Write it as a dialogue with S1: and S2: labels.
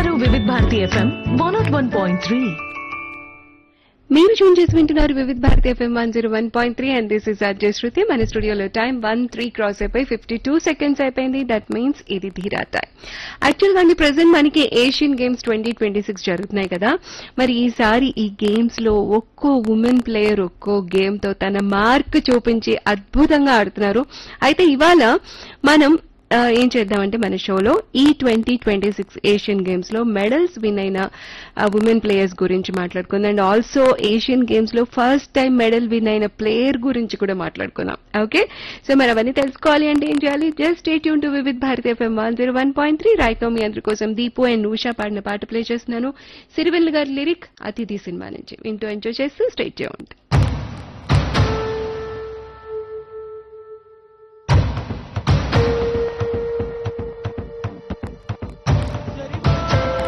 S1: వింటున్నారు Vividh Bharati FM one nought one point three
S2: మీరు చూన్ చేసి వింటున్నారు Vividh Bharati FM one zero one point three and this is Ajay Shruti మన స్టూడియోలో టైం వన్ త్రీ క్రాస్ అయిపోయి ఫిఫ్టీ టూ సెకండ్స్ అయిపోయింది దట్ మీన్స్ ఇది ధీరా టైం యాక్చువల్ గా ప్రెసెంట్ మనకి Asian games twenty twenty six జరుగుతున్నాయి కదా మరి ఈసారి ఈ గేమ్స్ లో ఒక్కో ఉమెన్ ప్లేయర్ ఒక్కో గేమ్ తో తన మార్క్ చూపించి అద్భుతంగా ఆడుతున్నారు అయితే ఇవాళ మనం ఆ, ఏం చేద్దామంటే మన షోలో ఈ twenty twenty six Asian games లో మెడల్స్ విన్ అయిన ఉమెన్ ప్లేయర్స్ గురించి మాట్లాడుకుందాం అండ్ ఆల్సో ఏషియన్ గేమ్స్ లో ఫస్ట్ టైం మెడల్ విన్ అయిన ప్లేయర్ గురించి కూడా మాట్లాడుకుందాం ఓకే సో మరి అవన్నీ తెలుసుకోవాలి అంటే ఏం చేయాలి జస్ట్ స్టేట్ యూన్ to Vividh Bharati FM one zero one point three right మీ అందరి కోసం దీపు అండ్ ఉషా పాడిన పాట ప్లే చేస్తున్నాను సిరివెల్ గారి లిరిక్ అతిథి సినిమా నుంచి వింటూ ఎంజాయ్ చేస్తూ స్టేట్ చేయండి